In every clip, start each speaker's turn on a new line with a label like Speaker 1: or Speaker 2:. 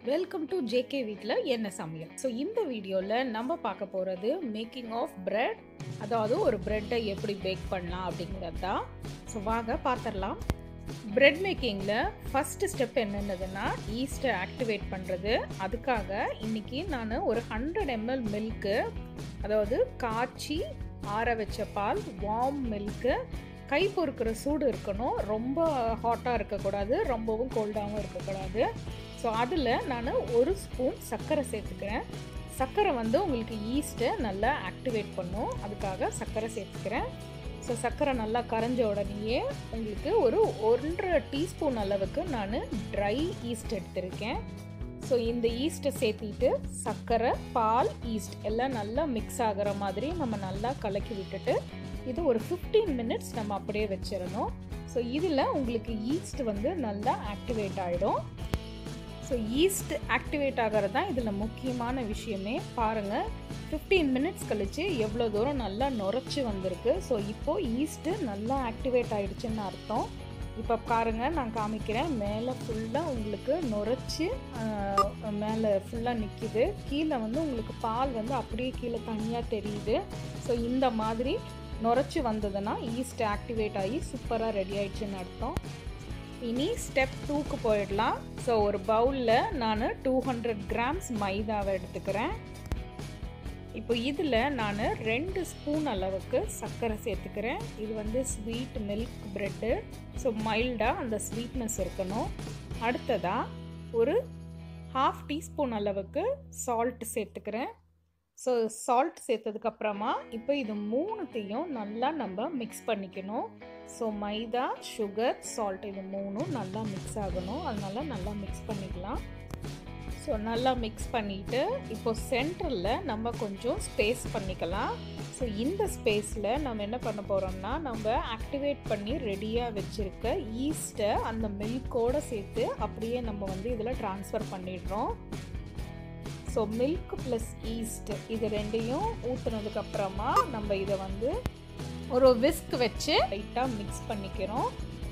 Speaker 1: welcome to JK வீட்டில் என்ன சமையல் ஸோ இந்த வீடியோவில் நம்ம பார்க்க போகிறது மேக்கிங் ஆஃப் பிரெட் அதாவது ஒரு ப்ரெட்டை எப்படி பேக் பண்ணலாம் அப்படிங்கிறது தான் ஸோ வாங்க பார்த்துடலாம் பிரெட் மேக்கிங்கில் ஃபஸ்ட்டு ஸ்டெப் என்னென்னதுன்னா ஈஸ்ட்டை ஆக்டிவேட் பண்ணுறது அதுக்காக இன்றைக்கி நான் ஒரு ஹண்ட்ரட் எம்எல் மில்க்கு அதாவது காய்ச்சி ஆற வச்ச பால் வார்ம் மில்க்கு கை பொறுக்கிற சூடு இருக்கணும் ரொம்ப ஹாட்டாக இருக்கக்கூடாது ரொம்பவும் கோல்டாகவும் இருக்கக்கூடாது ஸோ அதில் நான் ஒரு ஸ்பூன் சர்க்கரை சேர்த்துக்கிறேன் சர்க்கரை வந்து உங்களுக்கு ஈஸ்ட்டை நல்லா ஆக்டிவேட் பண்ணும் அதுக்காக சர்க்கரை சேர்த்துக்கிறேன் ஸோ சர்க்கரை நல்லா கரைஞ்ச உடனேயே உங்களுக்கு ஒரு ஒன்றரை டீஸ்பூன் அளவுக்கு நான் ட்ரை ஈஸ்ட் எடுத்திருக்கேன் ஸோ இந்த ஈஸ்ட்டை சேர்த்திட்டு சர்க்கரை பால் ஈஸ்ட் எல்லாம் நல்லா மிக்ஸ் ஆகிற மாதிரி நம்ம நல்லா கலக்கி விட்டுட்டு இது ஒரு ஃபிஃப்டீன் மினிட்ஸ் நம்ம அப்படியே வச்சிடணும் ஸோ இதில் உங்களுக்கு ஈஸ்ட் வந்து நல்லா ஆக்டிவேட் ஆகிடும் ஸோ ஈஸ்ட் ஆக்டிவேட் ஆகிறது தான் இதில் முக்கியமான விஷயமே பாருங்கள் ஃபிஃப்டீன் மினிட்ஸ் கழித்து எவ்வளோ தூரம் நல்லா நுரைச்சி வந்திருக்கு ஸோ இப்போது ஈஸ்ட்டு நல்லா ஆக்டிவேட் ஆகிடுச்சுன்னு அர்த்தம் இப்போ பாருங்கள் நான் காமிக்கிறேன் மேலே ஃபுல்லாக உங்களுக்கு நுரைச்சி மேலே ஃபுல்லாக நிற்கிது கீழே வந்து உங்களுக்கு பால் வந்து அப்படியே கீழே தனியாக தெரியுது ஸோ இந்த மாதிரி நுரைச்சி வந்ததுன்னா ஈஸ்ட் ஆக்டிவேட் ஆகி சூப்பராக ரெடி ஆயிடுச்சுன்னு அர்த்தம் இனி ஸ்டெப் டூக்கு போயிடலாம் ஸோ ஒரு பவுலில் நான் டூ ஹண்ட்ரட் கிராம்ஸ் மைதாவை எடுத்துக்கிறேன் இப்போ இதில் நான் ரெண்டு ஸ்பூன் அளவுக்கு சர்க்கரை சேர்த்துக்கிறேன் இது வந்து ஸ்வீட் மில்க் ப்ரெட்டு ஸோ மைல்டாக அந்த ஸ்வீட்னஸ் இருக்கணும் அடுத்ததாக ஒரு ஹாஃப் டீஸ்பூன் அளவுக்கு சால்ட் சேர்த்துக்கிறேன் ஸோ சால்ட் சேர்த்ததுக்கப்புறமா இப்போ இது மூணுத்தையும் நல்லா நம்ம மிக்ஸ் பண்ணிக்கணும் ஸோ மைதா சுகர் சால்ட் இது மூணும் நல்லா மிக்ஸ் ஆகணும் அதனால நல்லா மிக்ஸ் பண்ணிக்கலாம் ஸோ நல்லா மிக்ஸ் பண்ணிவிட்டு இப்போ சென்டரில் நம்ம கொஞ்சம் ஸ்பேஸ் பண்ணிக்கலாம் ஸோ இந்த ஸ்பேஸில் நம்ம என்ன பண்ண போகிறோம்னா நம்ம ஆக்டிவேட் பண்ணி ரெடியாக வச்சுருக்க ஈஸ்ட்டை அந்த மில்கோடு சேர்த்து அப்படியே நம்ம வந்து இதில் ட்ரான்ஸ்ஃபர் பண்ணிடுறோம் ஸோ மில்க் ப்ளஸ் ஈஸ்ட் இது ரெண்டையும் ஊற்றுனதுக்கப்புறமா நம்ம இதை வந்து ஒரு விஸ்க் வச்சு லைட்டாக மிக்ஸ் பண்ணிக்கிறோம்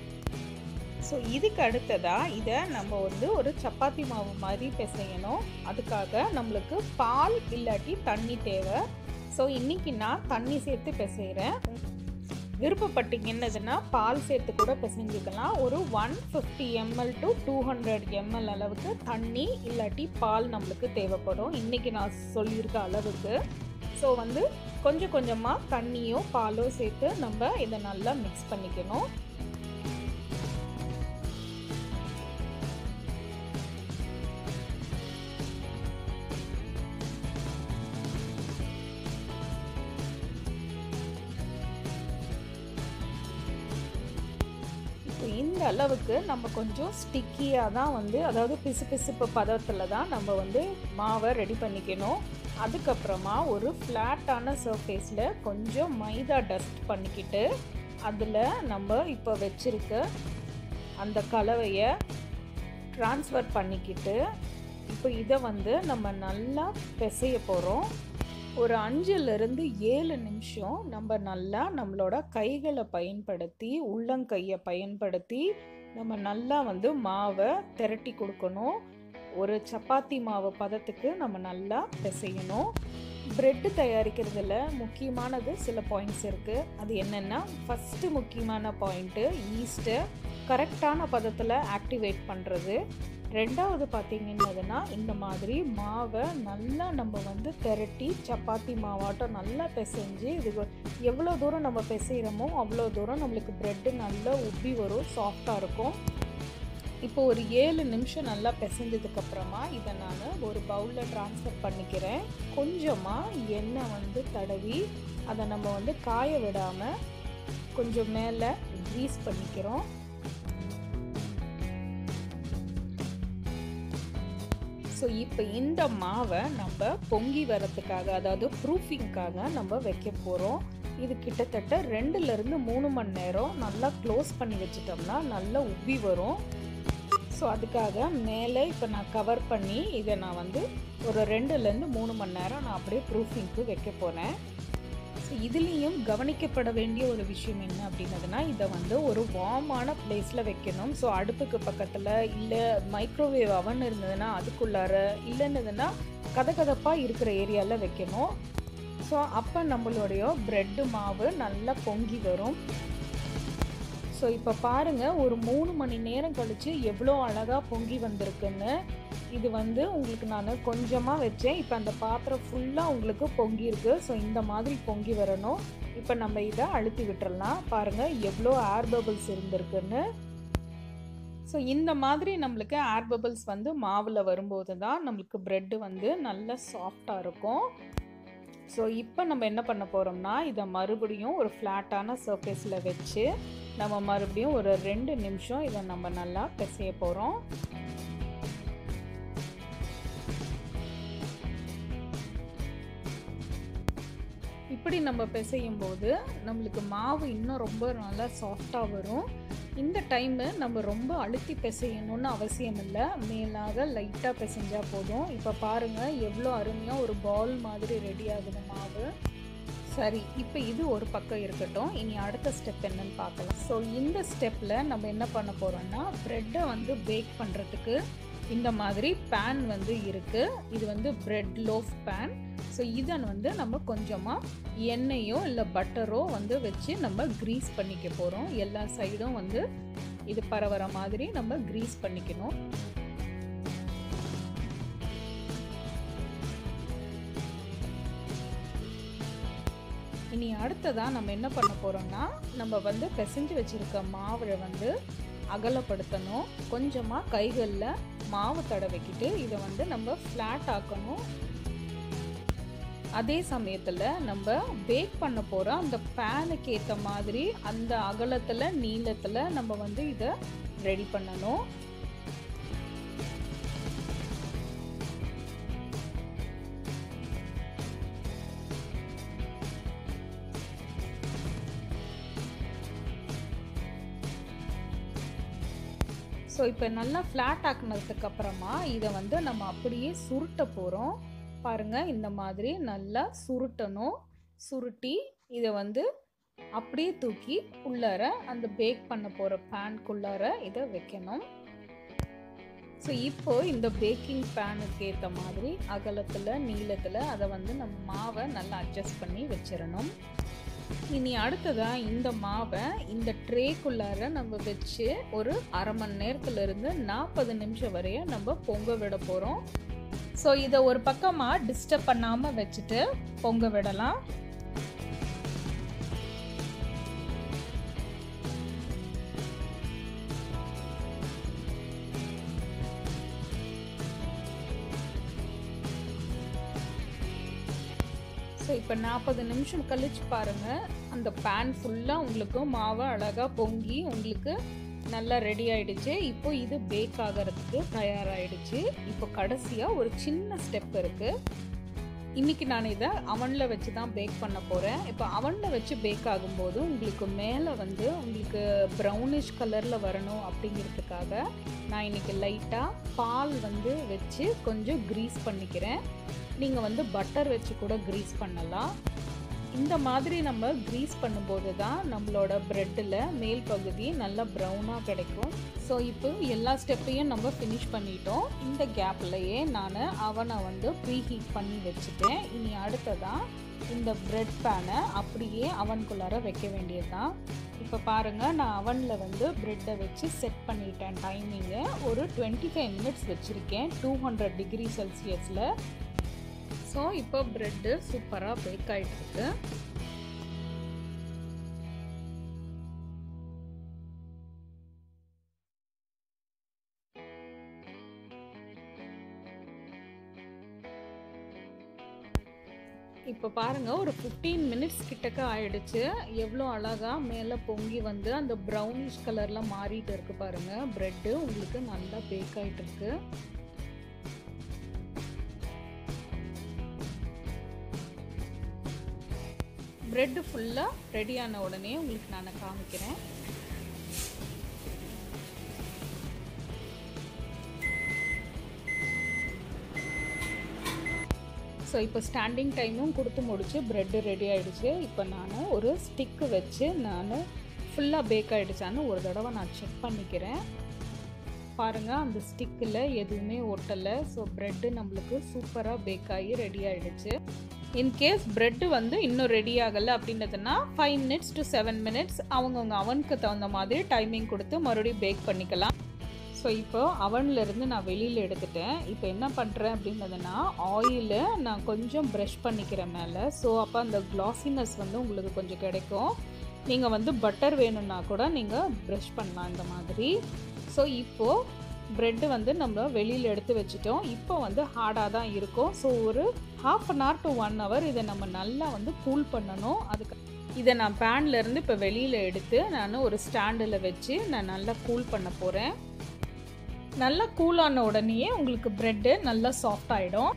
Speaker 1: ஸோ இதுக்கு அடுத்ததாக இதை நம்ம வந்து ஒரு சப்பாத்தி மாவு மாதிரி பிசையணும் அதுக்காக நம்மளுக்கு பால் இல்லாட்டி தண்ணி தேவை ஸோ இன்றைக்கி நான் தண்ணி சேர்த்து பிசைகிறேன் விருப்பப்பட்டீங்கன்னதுன்னா பால் சேர்த்து கூட பிசைஞ்சிக்கலாம் ஒரு one fifty ml to two hundred ml அளவுக்கு தண்ணி இல்லாட்டி பால் நம்மளுக்கு தேவைப்படும் இன்றைக்கி நான் சொல்லியிருக்க அளவுக்கு ஸோ வந்து கொஞ்சம் கொஞ்சமாக தண்ணியோ பாலோ சேர்த்து நம்ம இதை நல்லா மிக்ஸ் பண்ணிக்கணும் இந்த அளவுக்கு நம்ம கொஞ்சம் ஸ்டிக்கியாக தான் வந்து அதாவது பிசு பிசுப்பு பதத்தில் தான் நம்ம வந்து மாவை ரெடி பண்ணிக்கணும் அதுக்கப்புறமா ஒரு ஃப்ளாட்டான சர்ஃபேஸில் கொஞ்சம் மைதா டஸ்ட் பண்ணிக்கிட்டு அதில் நம்ம இப்போ வச்சுருக்க அந்த கலவையை ட்ரான்ஸ்ஃபர் பண்ணிக்கிட்டு இப்போ இதை வந்து நம்ம நல்லா பிசைய போகிறோம் ஒரு அஞ்சுலேருந்து ஏழு நிமிஷம் நம்ம நல்லா நம்மளோட கைகளை பயன்படுத்தி உள்ளங்கையை பயன்படுத்தி நம்ம நல்லா வந்து மாவை திரட்டி கொடுக்கணும் ஒரு சப்பாத்தி மாவு பதத்துக்கு நம்ம நல்லா பிசையணும் ப்ரெட்டு தயாரிக்கிறதுல முக்கியமானது சில பாயிண்ட்ஸ் இருக்குது அது என்னென்னா ஃபஸ்ட்டு முக்கியமான பாயிண்ட்டு ஈஸ்ட்டை கரெக்டான பதத்தில் ஆக்டிவேட் பண்ணுறது ரெண்டாவது பார்த்தீங்கன்னா இந்த மாதிரி மாவை நல்லா நம்ம வந்து திரட்டி சப்பாத்தி மாவாட்டம் நல்லா பிசைஞ்சு இது எவ்வளோ தூரம் நம்ம பிசைகிறோமோ அவ்வளோ தூரம் நம்மளுக்கு ப்ரெட்டு நல்லா உப்பி வரும் சாஃப்டாக இருக்கும் இப்போ ஒரு ஏழு நிமிஷம் நல்லா பிசைஞ்சதுக்கப்புறமா இதை நான் ஒரு பவுலில் ட்ரான்ஸ்ஃபர் பண்ணிக்கிறேன் கொஞ்சமாக எண்ணெய் வந்து தடவி அதை நம்ம வந்து காய விடாமல் கொஞ்சம் மேலே க்ரீஸ் பண்ணிக்கிறோம் ஸோ இப்போ இந்த மாவை நம்ம பொங்கி வரத்துக்காக அதாவது ப்ரூஃபிங்க்காக நம்ம வைக்க போகிறோம் இது கிட்டத்தட்ட ரெண்டுலேருந்து மூணு மணி நேரம் நல்லா க்ளோஸ் பண்ணி வச்சிட்டோம்னா நல்லா உப்பி வரும் ஸோ அதுக்காக மேலே இப்போ நான் கவர் பண்ணி இதை நான் வந்து ஒரு ரெண்டுலேருந்து மூணு மணி நேரம் நான் அப்படியே ப்ரூஃபிங்க்கு வைக்க போகிறேன் ஸோ இதுலேயும் கவனிக்கப்பட வேண்டிய ஒரு விஷயம் என்ன அப்படின்னதுன்னா இதை வந்து ஒரு வார்மான பிளேஸில் வைக்கணும் ஸோ அடுப்புக்கு பக்கத்தில் இல்லை மைக்ரோவேவ் அவன் இருந்ததுன்னா அதுக்குள்ளார இல்லைன்னதுன்னா கதகதப்பாக இருக்கிற ஏரியாவில் வைக்கணும் ஸோ அப்போ நம்மளுடைய ப்ரெட்டு மாவு நல்லா பொங்கி வரும் ஸோ இப்போ பாருங்கள் ஒரு மூணு மணி நேரம் கழித்து எவ்வளோ அழகாக பொங்கி வந்திருக்குன்னு இது வந்து உங்களுக்கு நான் கொஞ்சமாக வச்சேன் இப்போ அந்த பாத்திரம் ஃபுல்லாக உங்களுக்கு பொங்கியிருக்கு ஸோ இந்த மாதிரி பொங்கி வரணும் இப்போ நம்ம இதை அழுத்தி விட்டுறலாம் பாருங்கள் எவ்வளோ ஏர் பபிள்ஸ் இருந்திருக்குன்னு ஸோ இந்த மாதிரி நம்மளுக்கு ஏர் பபிள்ஸ் வந்து மாவில் வரும்போது தான் நம்மளுக்கு ப்ரெட்டு வந்து நல்ல சாஃப்டாக இருக்கும் ஸோ இப்போ நம்ம என்ன பண்ண போகிறோம்னா இதை மறுபடியும் ஒரு ஃப்ளாட்டான சர்ஃபேஸில் வச்சு நம்ம மறுபடியும் ஒரு ரெண்டு நிமிஷம் இதை நம்ம நல்லா பிசைய போகிறோம் இப்படி நம்ம பிசையும் போது நம்மளுக்கு மாவு இன்னும் ரொம்ப நல்லா சாஃப்டாக வரும் இந்த டைமு நம்ம ரொம்ப அழுத்தி பிசையணும்னு அவசியம் இல்லை மேலாக லைட்டாக பிசைஞ்சால் போதும் இப்போ பாருங்கள் எவ்வளோ அருமையாக ஒரு பால் மாதிரி ரெடி ஆகுது மாவு சரி இப்போ இது ஒரு பக்கம் இருக்கட்டும் இனி அடுத்த ஸ்டெப் என்னன்னு பார்க்கலாம் ஸோ இந்த ஸ்டெப்பில் நம்ம என்ன பண்ண போகிறோம்னா ப்ரெட்டை வந்து பேக் பண்ணுறதுக்கு இந்த மாதிரி பேன் வந்து இருக்குது இது வந்து ப்ரெட் லோஃப் பேன் ஸோ இதை வந்து நம்ம கொஞ்சமாக எண்ணெயோ இல்லை பட்டரோ வந்து வச்சு நம்ம க்ரீஸ் பண்ணிக்க போகிறோம் எல்லா சைடும் வந்து இது பரவற மாதிரி நம்ம க்ரீஸ் பண்ணிக்கணும் இனி அடுத்ததாக நம்ம என்ன பண்ண போகிறோம்னா நம்ம வந்து பிசைஞ்சு வச்சுருக்க மாவை வந்து அகலப்படுத்தணும் கொஞ்சமாக கைகளில் மாவு தடவைக்கிட்டு இதை வந்து நம்ம ஃப்ளாட் ஆக்கணும் அதே சமயத்தில் நம்ம பேக் பண்ண போகிற அந்த பேனுக்கு ஏற்ற மாதிரி அந்த அகலத்தில் நீளத்தில் நம்ம வந்து இதை ரெடி பண்ணணும் ஸோ இப்போ நல்லா ஃப்ளாட் ஆக்குனதுக்கு அப்புறமா இதை வந்து நம்ம அப்படியே சுருட்ட போகிறோம் பாருங்கள் இந்த மாதிரி நல்லா சுருட்டணும் சுருட்டி இதை வந்து அப்படியே தூக்கி உள்ளார அந்த பேக் பண்ண போகிற பேன்குள்ளார இதை வைக்கணும் ஸோ இப்போ இந்த பேக்கிங் பேனுக்கு ஏற்ற மாதிரி அகலத்தில் நீளத்தில் அதை வந்து நம்ம மாவை நல்லா அட்ஜஸ்ட் பண்ணி வச்சிடணும் இனி அடுத்ததாக இந்த மாவை இந்த ட்ரேக்குள்ளார நம்ம வச்சு ஒரு அரை மணி நேரத்துலேருந்து நாற்பது நிமிஷம் வரைய நம்ம பொங்க விட போகிறோம் ஸோ இதை ஒரு பக்கமாக டிஸ்டர்ப் பண்ணாமல் வச்சுட்டு பொங்க விடலாம் ஸோ இப்போ நாற்பது நிமிஷம் கழிச்சு பாருங்கள் அந்த பேன் ஃபுல்லாக உங்களுக்கு மாவை அழகாக பொங்கி உங்களுக்கு நல்லா ரெடி ஆயிடுச்சு இப்போ இது பேக் ஆகிறதுக்கு தயாராகிடுச்சு இப்போ கடைசியாக ஒரு சின்ன ஸ்டெப் இருக்குது இன்றைக்கி நான் இதை அவனில் வச்சு தான் பேக் பண்ண போகிறேன் இப்போ அவனில் வச்சு பேக் ஆகும்போது உங்களுக்கு மேலே வந்து உங்களுக்கு ப்ரௌனிஷ் கலரில் வரணும் அப்படிங்கிறதுக்காக நான் இன்றைக்கி லைட்டாக பால் வந்து வச்சு கொஞ்சம் க்ரீஸ் பண்ணிக்கிறேன் நீங்கள் வந்து பட்டர் வச்சு கூட க்ரீஸ் பண்ணலாம் இந்த மாதிரி நம்ம க்ரீஸ் பண்ணும்போது தான் நம்மளோட ப்ரெட்டில் மேல் பகுதி நல்லா ப்ரௌனாக கிடைக்கும் ஸோ இப்போ எல்லா ஸ்டெப்பையும் நம்ம ஃபினிஷ் பண்ணிட்டோம் இந்த கேப்லையே நான் அவனை வந்து ப்ரீ ஹீட் பண்ணி வச்சுட்டேன் இனி அடுத்ததான் இந்த ப்ரெட் பேனை அப்படியே அவனுக்குள்ளார வைக்க வேண்டியது தான் இப்போ பாருங்கள் நான் அவனில் வந்து ப்ரெட்டை வச்சு செட் பண்ணிட்டேன் டைமிங்கை ஒரு டுவெண்ட்டி ஃபைவ் மினிட்ஸ் வச்சுருக்கேன் டூ ஹண்ட்ரட் டிகிரி செல்சியஸில் ஸோ இப்போ ப்ரெட்டு சூப்பராக பேக் ஆகிட்டுருக்கு இப்போ பாருங்கள் ஒரு ஃபிஃப்டீன் மினிட்ஸ் கிட்டக்க ஆயிடுச்சு எவ்வளோ அழகாக மேலே பொங்கி வந்து அந்த ப்ரௌனிஷ் கலரில் மாறிட்டு இருக்கு பாருங்கள் ப்ரெட்டு உங்களுக்கு நல்லா பேக் ஆகிட்டு இருக்கு ப்ரெட்டு ஃபுல்லாக ரெடி ஆன உடனே உங்களுக்கு நான் காமிக்கிறேன் ஸோ இப்போ ஸ்டாண்டிங் டைமும் கொடுத்து முடிச்சு ப்ரெட்டு ரெடி ஆகிடுச்சு இப்போ நான் ஒரு ஸ்டிக்கு வச்சு நான் ஃபுல்லாக பேக் ஆகிடுச்சான்னு ஒரு தடவை நான் செக் பண்ணிக்கிறேன் பாருங்கள் அந்த ஸ்டிக்கில் எதுவுமே ஒட்டலை ஸோ ப்ரெட்டு நம்மளுக்கு சூப்பராக பேக் ஆகி ரெடி ஆகிடுச்சு இன்கேஸ் ப்ரெட்டு வந்து இன்னும் ரெடி ஆகலை அப்படின்றதுனா five minutes to seven minutes அவங்கவுங்க அவனுக்கு தகுந்த மாதிரி டைமிங் கொடுத்து மறுபடியும் பேக் பண்ணிக்கலாம் ஸோ இப்போ அவன்லேருந்து நான் வெளியில் எடுத்துட்டேன் இப்போ என்ன பண்ணுறேன் அப்படின்றதுனா ஆயிலை நான் கொஞ்சம் ப்ரஷ் பண்ணிக்கிறேன் மேலே ஸோ அப்போ அந்த க்ளாஸினஸ் வந்து உங்களுக்கு கொஞ்சம் கிடைக்கும் நீங்கள் வந்து பட்டர் வேணும்னா கூட நீங்கள் ப்ரஷ் பண்ணலாம் இந்த மாதிரி ஸோ இப்போது ப்ரெட்டு வந்து நம்ம வெளியில் எடுத்து வச்சுட்டோம் இப்போ வந்து ஹார்டாக தான் இருக்கும் ஸோ ஒரு half an hour to one hour இதை நம்ம நல்லா வந்து கூல் பண்ணணும் அதுக்கு இதை நான் பேன்லேருந்து இப்போ வெளியில் எடுத்து நான் ஒரு ஸ்டாண்டில் வச்சு நான் நல்லா கூல் பண்ண போகிறேன் நல்லா கூலான உடனேயே உங்களுக்கு ப்ரெட்டு நல்லா சாஃப்ட் ஆகிடும்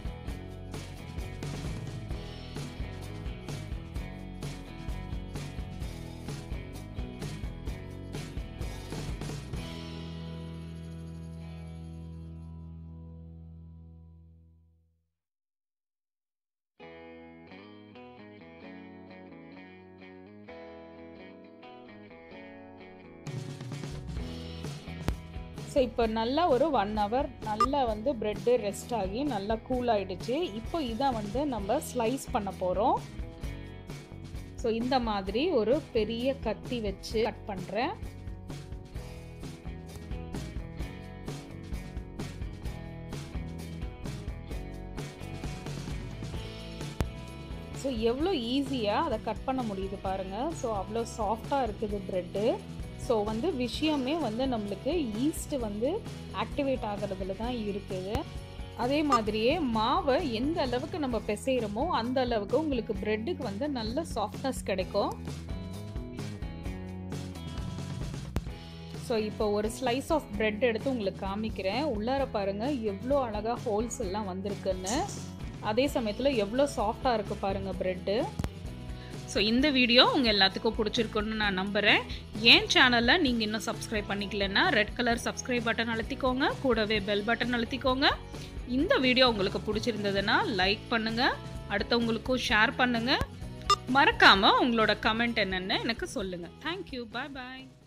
Speaker 1: ஸோ இப்போ நல்லா ஒரு ஒன் ஹவர் நல்லா வந்து ப்ரெட்டு ரெஸ்ட் ஆகி நல்லா கூல் ஆகிடுச்சு இப்போ இதை வந்து நம்ம ஸ்லைஸ் பண்ண போகிறோம் ஸோ இந்த மாதிரி ஒரு பெரிய கத்தி வச்சு கட் பண்ணுறேன் ஸோ எவ்வளோ ஈஸியாக அதை கட் பண்ண முடியுது பாருங்கள் ஸோ அவ்வளோ சாஃப்டாக இருக்குது ப்ரெட்டு ஸோ வந்து விஷயமே வந்து நம்மளுக்கு ஈஸ்ட் வந்து ஆக்டிவேட் ஆகிறதுல தான் இருக்குது அதே மாதிரியே மாவை எந்த அளவுக்கு நம்ம பிசைகிறோமோ அந்த அளவுக்கு உங்களுக்கு ப்ரெட்டுக்கு வந்து நல்ல சாஃப்ட்னஸ் கிடைக்கும் ஸோ இப்போ ஒரு ஸ்லைஸ் ஆஃப் ப்ரெட் எடுத்து உங்களுக்கு காமிக்கிறேன் உள்ளார பாருங்கள் எவ்வளோ அழகாக ஹோல்ஸ் எல்லாம் வந்திருக்குன்னு அதே சமயத்தில் எவ்வளோ சாஃப்டாக இருக்குது பாருங்கள் ப்ரெட்டு ஸோ இந்த வீடியோ உங்கள் எல்லாத்துக்கும் பிடிச்சிருக்குன்னு நான் நம்புகிறேன் என் சேனலில் நீங்கள் இன்னும் சப்ஸ்கிரைப் பண்ணிக்கலன்னா ரெட் கலர் சப்ஸ்கிரைப் பட்டன் அழுத்திக்கோங்க கூடவே பெல் பட்டன் அழுத்திக்கோங்க இந்த வீடியோ உங்களுக்கு பிடிச்சிருந்ததுன்னா லைக் பண்ணுங்கள் அடுத்தவங்களுக்கும் ஷேர் பண்ணுங்கள் மறக்காமல் உங்களோட கமெண்ட் என்னென்னு எனக்கு சொல்லுங்கள் தேங்க்யூ பாய் பாய்